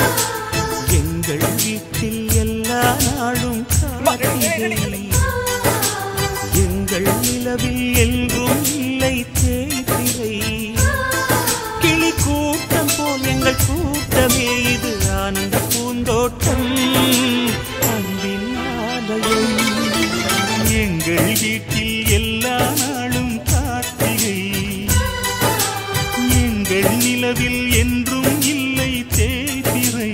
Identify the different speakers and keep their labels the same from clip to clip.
Speaker 1: எங்கள் வீட்டில் எல்லா நாளும் கார்த்திகை எங்கள் நிலவில் என்றும் இல்லை தேய்திரை கிளி கூட்டம் போல் எங்கள் கூட்டமே இது ஆனந்த பூந்தோட்டம் அன்பின் ஆலயம் எங்கள் வீட்டில் எல்லா நாளும் கார்த்திகை எங்கள் நிலவில் என்றும் இல்லை தேய்திரை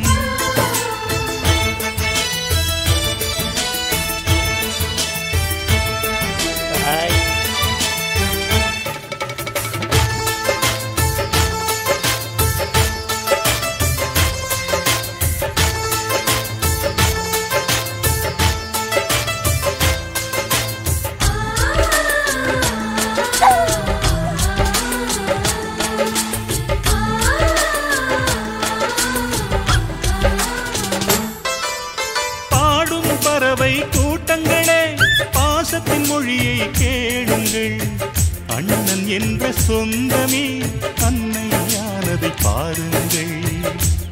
Speaker 1: பாடும் பறவை கூட்டங்களே பாசத்தின் மொழியை கேளுங்கள் அண்ணன் என்ற சொந்தமே அன்னையானதை பாருங்கள்